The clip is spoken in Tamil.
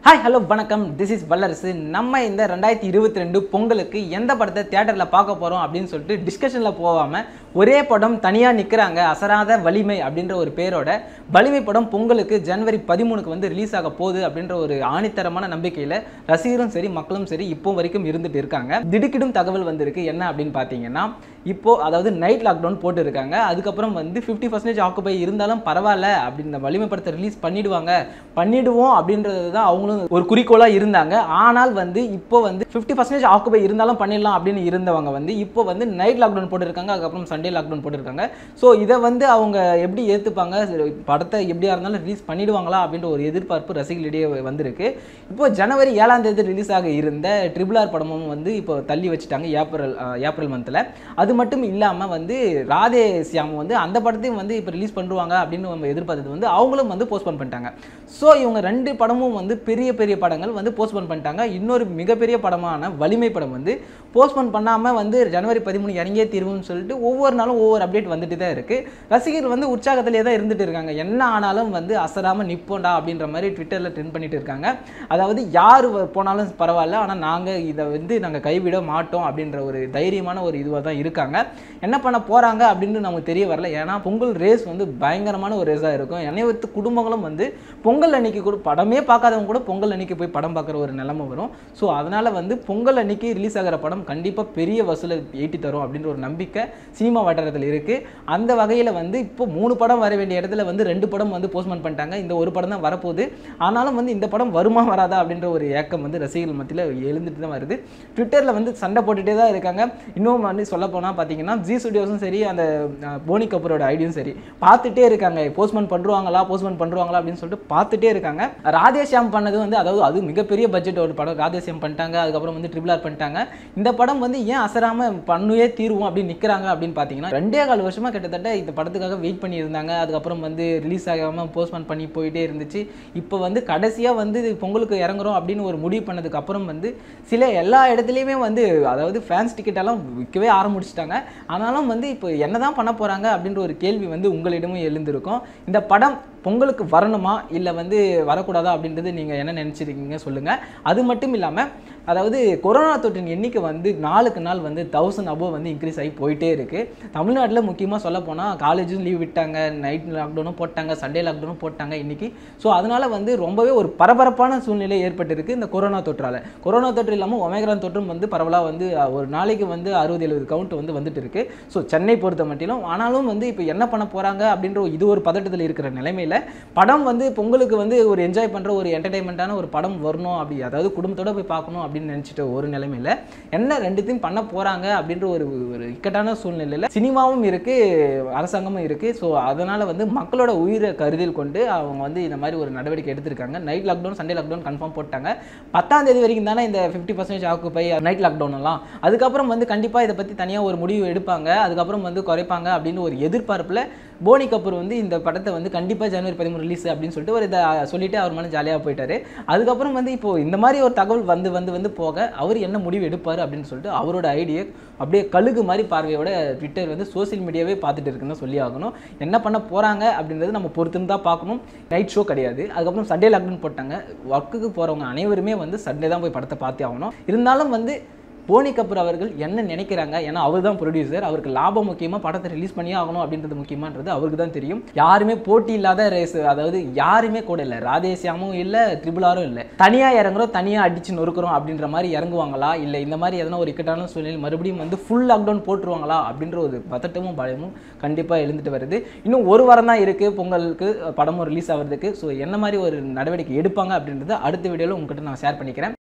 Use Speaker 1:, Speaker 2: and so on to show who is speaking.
Speaker 1: ஹாய் ஹலோ வணக்கம் திஸ் இஸ் வல்லரசு நம்ம இந்த ரெண்டாயிரத்தி இருபத்தி ரெண்டு பொங்கலுக்கு எந்த படத்தை தியேட்டரில் பார்க்க போகிறோம் அப்படின்னு சொல்லிட்டு டிஸ்கஷனில் போகாமல் ஒரே படம் தனியாக நிற்கிறாங்க அசராத வலிமை அப்படின்ற ஒரு பேரோட வலிமை படம் பொங்கலுக்கு ஜனவரி பதிமூணுக்கு வந்து ரிலீஸ் ஆக போகுது அப்படின்ற ஒரு ஆணித்தரமான நம்பிக்கையில் ரசிகரும் சரி மக்களும் சரி இப்போ வரைக்கும் இருந்துட்டு இருக்காங்க திடுக்கிடும் தகவல் வந்திருக்கு என்ன அப்படின்னு பார்த்தீங்கன்னா இப்போ அதாவது நைட் லாக்டவுன் போட்டு இருக்காங்க அதுக்கப்புறம் வந்து ஃபிஃப்டி பர்சன்டேஜ் ஆக்குபை இருந்தாலும் பரவாயில்ல அப்படின்னு இந்த வலிமை படத்தை ரிலீஸ் பண்ணிடுவாங்க பண்ணிடுவோம் அப்படின்றது தான் அவங்களும் ஒரு குறிக்கோளாக இருந்தாங்க ஆனால் வந்து இப்போ வந்து ஃபிஃப்டி பர்சன்டேஜ் ஆக்குபை இருந்தாலும் பண்ணிடலாம் அப்படின்னு இருந்தவங்க வந்து இப்போ வந்து நைட் லாக்டவுன் போட்டிருக்காங்க அதுக்கப்புறம் சண்டே லாக்டவுன் போட்டிருக்காங்க ஸோ இதை வந்து அவங்க எப்படி ஏற்றுப்பாங்க சரி, படத்தை எப்படியா இருந்தாலும் ரிலீஸ் பண்ணிடுவாங்களா அப்படின்ற ஒரு எதிர்பார்ப்பு ரசிகர்களிடையே வந்திருக்கு இப்போ ஜனவரி ஏழாம் தேதி ரிலீஸ் ஆக இருந்த ட்ரிபிள் ஆர் படமும் வந்து இப்போ தள்ளி வச்சுட்டாங்க ஏப்ரல் அஹ், ஏப்ரல் மந்தில் அது மட்டும் இல்லாமல் வந்து ராதே சியாம் வந்து அந்த படத்தையும் வந்து இப்போ ரிலீஸ் பண்ணுவாங்க அப்படின்னு நம்ம எதிர்பார்த்தது வந்து அவங்களும் வந்து போஸ்ட்போன் பண்ணிட்டாங்க ஸோ இவங்க ரெண்டு படமும் வந்து பெரிய பெரிய படங்கள் வந்து போஸ்ட்போன் பண்ணிட்டாங்க இன்னொரு மிகப்பெரிய படமான வலிமை படம் வந்து போஸ்ட்போன் பண்ணாமல் வந்து ஜனவரி பதிமூணு இறங்கியே தீர்வுன்னு சொல்லிட்டு ஒவ்வொரு நாளும் ஒவ்வொரு அப்டேட் வந்துட்டு தான் இருக்குது ரசிகர்கள் வந்து உற்சாகத்திலே தான் இருந்துட்டு இருக்காங்க என்ன ஆனாலும் வந்து அசராமல் நிப்போண்டா அப்படின்ற மாதிரி ட்விட்டரில் ட்ரெண்ட் பண்ணிட்டு இருக்காங்க அதாவது யார் வ- போனாலும் பரவாயில்ல ஆனால் நாங்கள் இதை வந்து நாங்கள் கைவிட மாட்டோம் அப்படின்ற ஒரு தைரியமான ஒரு இதுவாக தான் இருக்காங்க என்ன பண்ண போகிறாங்க அப்படின்னு நமக்கு தெரிய வரல ஏன்னா பொங்கல் ரேஸ் வந்து பயங்கரமான ஒரு ரேஸாக இருக்கும் அனைவத்து குடும்பங்களும் வந்து பொங்கல் அன்னைக்கு கூட படமே பார்க்காதவங்க கூட பொங்கல் அன்னைக்கு போய் படம் பார்க்குற ஒரு நிலைமை வரும் ஸோ அதனால் வந்து பொங்கல் அன்னைக்கு ரிலீஸ் ஆகிற படம் கண்டிப்பாக பெரிய வசூலை ஈட்டி தரும் அப்படின்ற ஒரு நம்பிக்கை சினிமா வட்டாரத்தில் இருக்குது அந்த வகையில் வந்து இப்போ மூணு படம் வர வேண்டிய இடத்துல வந்து ரெண்டு படம் வந்து போஸ்ட்மேன் பண்ணிட்டாங்க இந்த ஒரு படம் தான் வரப்போகுது ஆனாலும் வந்து இந்த படம் வருமா வராதா அப்படின்ற ஒரு ஏக்கம் வந்து ரசிகர்கள் மத்தியில் எழுந்துட்டு தான் வருது ட்விட்டரில் வந்து சண்டை போட்டுகிட்டே தான் இருக்காங்க இன்னும் வந்து சொல்ல போனால் பார்த்தீங்கன்னா ஜி ஸ்டுடியோஸும் சரி அந்த அஹ், போனி கபூரோட ஐடியும் சரி பார்த்துட்டே இருக்காங்க போஸ்ட்மேன் பண்ணுவாங்களா போஸ்ட்மேன் பண்ணுவாங்களா அப்படின்னு சொல்லிட்டு பார்த்துட்டே இருக்காங்க ராதேஷியாம் பண்ணது வந்து அதாவது அது மிகப்பெரிய பட்ஜெட் ஒரு படம் ராதேஷியாம் பண்ணிட்டாங்க அதுக்கப்புறம் வந்து ட்ரிபிள் ஆர் பண்ணிட்டாங்க இந்த படம் வந்து ஏன் அசராம பண்ணுவே தீர்வோம் அப்படின்னு நிற்கிறாங்க அப்படின்னு பார்த்தீங்கன்னா ரெண்டே கால் வருஷமா கிட்டத்தட்ட இந்த படத்துக்காக வெயிட் பண்ணி இருந்தாங்க அதுக்கப்புறம் வந்து ரிலீஸ் ஆகாமல் போஸ்ட்மேன் பண்ணி போயிட்டே இருந்துச்சு இப்போ வந்து கடைசியாக வந்து இது பொங்கலுக்கு இறங்குறோம் அப்படின்னு ஒரு முடிவு பண்ணதுக்கு அப்புறம் வந்து சில எல்லா இடத்துலையுமே வந்து அதாவது ஃபேன்ஸ் டிக்கெட் எல்லாம் விற்கவே ஆரம்பிச்சிட்டாங்க ஆனாலும் வந்து இப்போ என்னதான் பண்ண போகிறாங்க அப்படின்ற ஒரு கேள்வி வந்து உங்களிடமும் எழுந்திருக்கும் இந்த படம் பொங்கலுக்கு வரணுமா இல்லை வந்து வரக்கூடாதா அப்படின்றது நீங்கள் என்ன நினச்சிருக்கீங்க சொல்லுங்கள் அது மட்டும் இல்லாமல் அதாவது கொரோனா தொற்றின் எண்ணிக்கை வந்து நாளுக்கு நாள் வந்து தௌசண்ட் அபோவ் வந்து இன்க்ரீஸ் ஆகி போயிட்டே இருக்குது தமிழ்நாட்டில் முக்கியமாக சொல்ல போனால் காலேஜும் லீவ் விட்டாங்க நைட் லாக்டவுனும் போட்டாங்க சண்டே லாக்டவுனும் போட்டாங்க இன்னைக்கு ஸோ அதனால் வந்து ரொம்பவே ஒரு பரபரப்பான சூழ்நிலை ஏற்பட்டிருக்கு இந்த கொரோனா தொற்றால் கொரோனா தொற்று இல்லாமல் ஒமேக்ரான் தொற்றும் வந்து பரவலாக வந்து அஹ், ஒரு நாளைக்கு வந்து அறுபது எழுபது கவுண்ட் வந்து வந்துட்டு இருக்கு ஸோ சென்னை பொறுத்த மட்டிலும் ஆனாலும் வந்து இப்போ என்ன பண்ண போகிறாங்க அப்படின்ற இது ஒரு பதட்டத்தில் இருக்கிற நிலைமையில் படம் வந்து பொங்கலுக்கு வந்து ஒரு என்ஜாய் பண்ணுற ஒரு என்டர்டைன்மெண்ட்டான ஒரு படம் வரணும் அப்படி அதாவது குடும்பத்தோட போய் பார்க்கணும் அப்படின்னு நினச்சிட்ட ஒரு நிலைமையில் என்ன ரெண்டுத்தையும் பண்ண போகிறாங்க அப்படின்ற ஒரு ஒரு இக்கட்டான சூழ்நிலையில் சினிமாவும் இருக்குது அரசாங்கமும் இருக்குது ஸோ அதனால் வந்து மக்களோட உயிரை கருதில் கொண்டு அவங்க வந்து இந்த மாதிரி ஒரு நடவடிக்கை எடுத்திருக்காங்க night lockdown Sunday lockdown confirm போட்டாங்க பத்தாம் தேதி வரைக்கும் தானே இந்த fifty percentage occupy night lockdown எல்லாம் அதுக்கப்புறம் வந்து கண்டிப்பாக இதை பற்றி தனியாக ஒரு முடிவு எடுப்பாங்க அதுக்கப்புறம் வந்து குறைப்பாங்க அப்படின்னு ஒரு எதிர்பார்ப்பில் போனி கபூர் வந்து இந்த படத்தை வந்து கண்டிப்பாக ஜனவரி பதிமூணு ரிலீஸ் அப்படின்னு சொல்லிட்டு ஒரு இதை சொல்லிட்டு அவர் மேலே ஜாலியாக போயிட்டாரு அதுக்கப்புறம் வந்து இப்போ இந்த மாதிரி ஒரு தகவல் வந்து வந்து வந்து போக அவர் என்ன முடிவு எடுப்பார் அப்படின்னு சொல்லிட்டு அவரோட ஐடியா அப்படியே கழுகு மாதிரி பார்வையோட ட்விட்டர் வந்து சோஷியல் மீடியாவே பார்த்துட்டு இருக்குன்னு சொல்லி ஆகணும் என்ன பண்ண போகிறாங்க அப்படின்றது நம்ம பொறுத்துன்னு தான் பார்க்கணும் நைட் ஷோ கிடையாது அதுக்கப்புறம் சண்டே லாக்டவுன் போட்டாங்க ஒர்க்குக்கு போகிறவங்க அனைவருமே வந்து சண்டே தான் போய் படத்தை பார்த்தே ஆகணும் இருந்தாலும் வந்து போனி கபூர் அவர்கள் என்ன நினைக்கிறாங்க ஏன்னா அவர் தான் ப்ரொடியூசர் அவருக்கு லாபம் முக்கியமா படத்தை ரிலீஸ் பண்ணியே ஆகணும் அப்படின்றது முக்கியமான்றது அவருக்கு தான் தெரியும் யாருமே போட்டி இல்லாத ரேஸ் அதாவது யாருமே கூட இல்லை ராதேசியாமும் இல்லை ட்ரிபிளாரும் இல்லை தனியாக இறங்குறோம் தனியாக அடிச்சு நொறுக்குறோம் அப்படின்ற மாதிரி இறங்குவாங்களா இல்லை இந்த மாதிரி எதனா ஒரு இக்கட்டான சூழ்நிலை மறுபடியும் வந்து ஃபுல் லாக்டவுன் போட்டுருவாங்களா அப்படின்ற ஒரு பதட்டமும் பயமும் கண்டிப்பாக எழுந்துட்டு வருது இன்னும் ஒரு வாரம் தான் இருக்குது பொங்கலுக்கு படமும் ரிலீஸ் ஆகிறதுக்கு ஸோ என்ன மாதிரி ஒரு நடவடிக்கை எடுப்பாங்க அப்படின்றத அடுத்த வீடியோவில் உங்ககிட்ட நான் ஷேர் பண்ணிக்கிறேன்